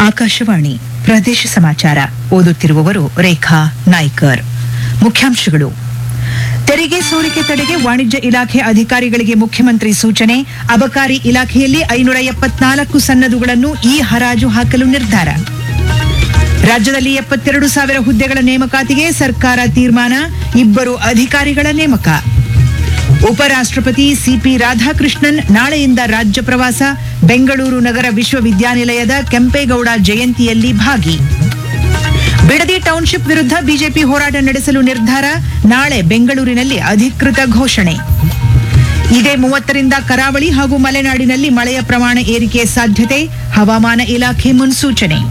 ಆಕಾಶವಾಣಿ ಪ್ರದೇಶ ಸಮಾಚಾರ ಓದುತ್ತಿರುವವರು ರೇಖಾ ನಾಯ್ಕರ್ ಮುಖ್ಯಾಂಶಗಳು ತೆರಿಗೆ ಸೋರಿಕೆ ತಡೆಗೆ ವಾಣಿಜ್ಯ ಇಲಾಖೆ ಅಧಿಕಾರಿಗಳಿಗೆ ಮುಖ್ಯಮಂತ್ರಿ ಸೂಚನೆ ಅಬಕಾರಿ ಇಲಾಖೆಯಲ್ಲಿ ಐನೂರ ಎಪ್ಪತ್ನಾಲ್ಕು ಸನ್ನದುಗಳನ್ನು ಈ ಹರಾಜು ಹಾಕಲು ನಿರ್ಧಾರ ರಾಜ್ಯದಲ್ಲಿ ಎಪ್ಪತ್ತೆರಡು ಸಾವಿರ ಹುದ್ದೆಗಳ ನೇಮಕಾತಿಗೆ ಸರ್ಕಾರ ತೀರ್ಮಾನ ಇಬ್ಬರು ಅಧಿಕಾರಿಗಳ ನೇಮಕ ಉಪರಾಷ್ಟ್ರಪತಿ ಸಿಪಿ ರಾಧಾಕೃಷ್ಣನ್ ನಾಳೆಯಿಂದ ರಾಜ್ಯ ಪ್ರವಾಸ ಬೆಂಗಳೂರು ನಗರ ವಿಶ್ವವಿದ್ಯಾನಿಲಯದ ಕೆಂಪೇಗೌಡ ಜಯಂತಿಯಲ್ಲಿ ಭಾಗಿ ಬಿಡದಿ ಟೌನ್ಶಿಪ್ ವಿರುದ್ಧ ಬಿಜೆಪಿ ಹೋರಾಟ ನಡೆಸಲು ನಿರ್ಧಾರ ನಾಳೆ ಬೆಂಗಳೂರಿನಲ್ಲಿ ಅಧಿಕೃತ ಘೋಷಣೆ ಇದೇ ಮೂವತ್ತರಿಂದ ಕರಾವಳಿ ಹಾಗೂ ಮಲೆನಾಡಿನಲ್ಲಿ ಮಳೆಯ ಪ್ರಮಾಣ ಏರಿಕೆ ಸಾಧ್ಯತೆ ಹವಾಮಾನ ಇಲಾಖೆ ಮುನ್ಸೂಚನೆ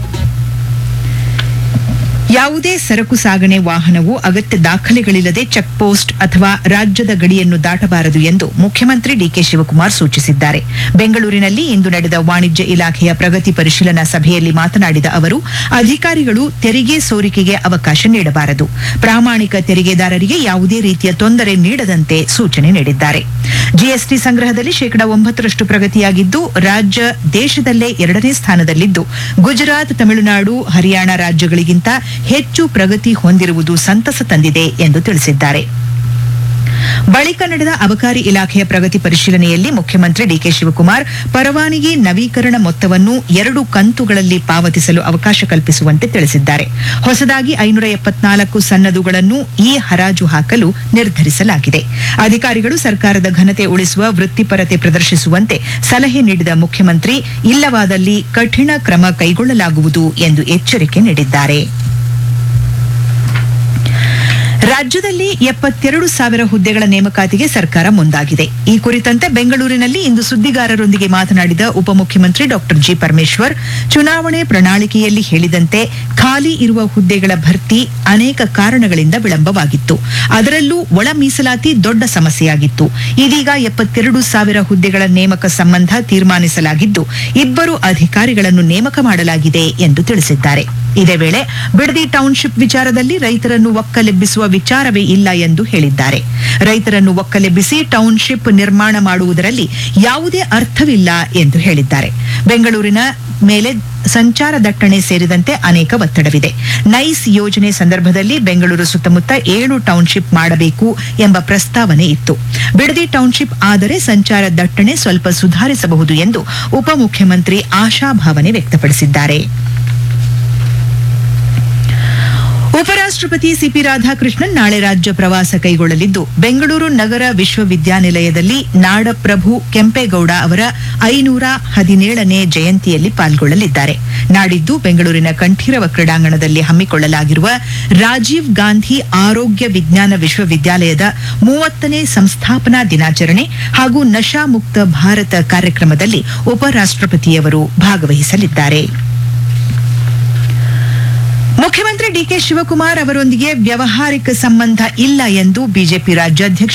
ಯಾವುದೇ ಸರಕು ಸಾಗಣೆ ವಾಹನವು ಅಗತ್ಯ ದಾಖಲೆಗಳಿಲ್ಲದೆ ಚೆಕ್ ಪೋಸ್ಟ್ ಅಥವಾ ರಾಜ್ಯದ ಗಡಿಯನ್ನು ದಾಟಬಾರದು ಎಂದು ಮುಖ್ಯಮಂತ್ರಿ ಡಿಕೆ ಶಿವಕುಮಾರ್ ಸೂಚಿಸಿದ್ದಾರೆ ಬೆಂಗಳೂರಿನಲ್ಲಿ ಇಂದು ನಡೆದ ವಾಣಿಜ್ಯ ಇಲಾಖೆಯ ಪ್ರಗತಿ ಪರಿಶೀಲನಾ ಸಭೆಯಲ್ಲಿ ಮಾತನಾಡಿದ ಅವರು ಅಧಿಕಾರಿಗಳು ತೆರಿಗೆ ಸೋರಿಕೆಗೆ ಅವಕಾಶ ನೀಡಬಾರದು ಪ್ರಾಮಾಣಿಕ ತೆರಿಗೆದಾರರಿಗೆ ಯಾವುದೇ ರೀತಿಯ ತೊಂದರೆ ನೀಡದಂತೆ ಸೂಚನೆ ನೀಡಿದ್ದಾರೆ ಜಿಎಸ್ಟಿ ಸಂಗ್ರಹದಲ್ಲಿ ಶೇಕಡಾ ಒಂಬತ್ತರಷ್ಟು ಪ್ರಗತಿಯಾಗಿದ್ದು ರಾಜ್ಯ ದೇಶದಲ್ಲೇ ಎರಡನೇ ಸ್ಥಾನದಲ್ಲಿದ್ದು ಗುಜರಾತ್ ತಮಿಳುನಾಡು ಹರಿಯಾಣ ರಾಜ್ಯಗಳಿಗಿಂತ ಹೆಚ್ಚು ಪ್ರಗತಿ ಹೊಂದಿರುವುದು ಸಂತಸ ತಂದಿದೆ ಎಂದು ತಿಳಿಸಿದ್ದಾರೆ ಬಳಿಕ ನಡೆದ ಅಬಕಾರಿ ಇಲಾಖೆಯ ಪ್ರಗತಿ ಪರಿಶೀಲನೆಯಲ್ಲಿ ಮುಖ್ಯಮಂತ್ರಿ ಡಿಕೆ ಶಿವಕುಮಾರ್ ಪರವಾನಗಿ ನವೀಕರಣ ಮೊತ್ತವನ್ನು ಎರಡು ಕಂತುಗಳಲ್ಲಿ ಪಾವತಿಸಲು ಅವಕಾಶ ಕಲ್ಪಿಸುವಂತೆ ತಿಳಿಸಿದ್ದಾರೆ ಹೊಸದಾಗಿ ಐನೂರ ಎಪ್ಪತ್ನಾಲ್ಕು ಸನ್ನದುಗಳನ್ನು ಈ ಹರಾಜು ಹಾಕಲು ನಿರ್ಧರಿಸಲಾಗಿದೆ ಅಧಿಕಾರಿಗಳು ಸರ್ಕಾರದ ಘನತೆ ಉಳಿಸುವ ವೃತ್ತಿಪರತೆ ಪ್ರದರ್ಶಿಸುವಂತೆ ಸಲಹೆ ನೀಡಿದ ಮುಖ್ಯಮಂತ್ರಿ ಇಲ್ಲವಾದಲ್ಲಿ ಕಠಿಣ ಕ್ರಮ ಕೈಗೊಳ್ಳಲಾಗುವುದು ಎಂದು ಎಚ್ಚರಿಕೆ ನೀಡಿದ್ದಾರೆ ರಾಜ್ಯದಲ್ಲಿ ಎಪ್ಪತ್ತೆರಡು ಸಾವಿರ ಹುದ್ದೆಗಳ ನೇಮಕಾತಿಗೆ ಸರ್ಕಾರ ಮುಂದಾಗಿದೆ ಈ ಕುರಿತಂತೆ ಬೆಂಗಳೂರಿನಲ್ಲಿ ಇಂದು ಸುದ್ದಿಗಾರರೊಂದಿಗೆ ಮಾತನಾಡಿದ ಉಪಮುಖ್ಯಮಂತ್ರಿ ಡಾಕ್ಟರ್ ಜಿ ಪರಮೇಶ್ವರ್ ಚುನಾವಣೆ ಪ್ರಣಾಳಿಕೆಯಲ್ಲಿ ಹೇಳಿದಂತೆ ಖಾಲಿ ಇರುವ ಹುದ್ದೆಗಳ ಭರ್ತಿ ಅನೇಕ ಕಾರಣಗಳಿಂದ ವಿಳಂಬವಾಗಿತ್ತು ಅದರಲ್ಲೂ ಒಳ ಮೀಸಲಾತಿ ದೊಡ್ಡ ಸಮಸ್ಯೆಯಾಗಿತ್ತು ಇದೀಗ ಎಪ್ಪತ್ತೆರಡು ಸಾವಿರ ಹುದ್ದೆಗಳ ನೇಮಕ ಸಂಬಂಧ ತೀರ್ಮಾನಿಸಲಾಗಿದ್ದು ಇಬ್ಬರು ಅಧಿಕಾರಿಗಳನ್ನು ನೇಮಕ ಮಾಡಲಾಗಿದೆ ಎಂದು ತಿಳಿಸಿದ್ದಾರೆ ಇದೇ ವೇಳೆ ಬಿಡದಿ ಟೌನ್ಶಿಪ್ ವಿಚಾರದಲ್ಲಿ ರೈತರನ್ನು ಒಕ್ಕಲೆಬ್ಬಿಸುವ ವಿಚಾರವೇ ಇಲ್ಲ ಎಂದು ಹೇಳಿದ್ದಾರೆ ರೈತರನ್ನು ಒಕ್ಕಲೆಬ್ಬಿಸಿ ಟೌನ್ಶಿಪ್ ನಿರ್ಮಾಣ ಮಾಡುವುದರಲ್ಲಿ ಯಾವುದೇ ಅರ್ಥವಿಲ್ಲ ಎಂದು ಹೇಳಿದ್ದಾರೆ ಬೆಂಗಳೂರಿನ ಮೇಲೆ ಸಂಚಾರ ದಟ್ಟಣೆ ಸೇರಿದಂತೆ ಅನೇಕ ಒತ್ತಡವಿದೆ ನೈಸ್ ಯೋಜನೆ ಸಂದರ್ಭದಲ್ಲಿ ಬೆಂಗಳೂರು ಸುತ್ತಮುತ್ತ ಏಳು ಟೌನ್ಶಿಪ್ ಮಾಡಬೇಕು ಎಂಬ ಪ್ರಸ್ತಾವನೆ ಇತ್ತು ಬಿಡದಿ ಟೌನ್ಶಿಪ್ ಆದರೆ ಸಂಚಾರ ದಟ್ಟಣೆ ಸ್ವಲ್ಪ ಸುಧಾರಿಸಬಹುದು ಎಂದು ಉಪಮುಖ್ಯಮಂತ್ರಿ ಆಶಾಭಾವನೆ ವ್ಯಕ್ತಪಡಿಸಿದ್ದಾರೆ ಉಪರಾಷ್ಟ್ರಪತಿ ಸಿಪಿ ರಾಧಾಕೃಷ್ಣನ್ ನಾಳೆ ರಾಜ್ಯ ಪ್ರವಾಸ ಕೈಗೊಳ್ಳಲಿದ್ದು ಬೆಂಗಳೂರು ನಗರ ವಿಶ್ವವಿದ್ಯಾನಿಲಯದಲ್ಲಿ ನಾಡಪ್ರಭು ಕೆಂಪೇಗೌಡ ಅವರ ಐನೂರ ಹದಿನೇಳನೇ ಜಯಂತಿಯಲ್ಲಿ ಪಾಲ್ಗೊಳ್ಳಲಿದ್ದಾರೆ ನಾಡಿದ್ದು ಬೆಂಗಳೂರಿನ ಕಂಠೀರವ ಕ್ರೀಡಾಂಗಣದಲ್ಲಿ ಹಮ್ಮಿಕೊಳ್ಳಲಾಗಿರುವ ರಾಜೀವ್ ಗಾಂಧಿ ಆರೋಗ್ಯ ವಿಜ್ಞಾನ ವಿಶ್ವವಿದ್ಯಾಲಯದ ಮೂವತ್ತನೇ ಸಂಸ್ಥಾಪನಾ ದಿನಾಚರಣೆ ಹಾಗೂ ನಶಾಮುಕ್ತ ಭಾರತ ಕಾರ್ಯಕ್ರಮದಲ್ಲಿ ಉಪರಾಷ್ಟ್ರಪತಿಯವರು ಭಾಗವಹಿಸಲಿದ್ದಾರೆ ಮುಖ್ಯಮಂತ್ರಿ ಡಿಕೆ ಶಿವಕುಮಾರ್ ಅವರೊಂದಿಗೆ ವ್ಯವಹಾರಿಕ ಸಂಬಂಧ ಇಲ್ಲ ಎಂದು ಬಿಜೆಪಿ ರಾಜ್ಯಾಧ್ಯಕ್ಷ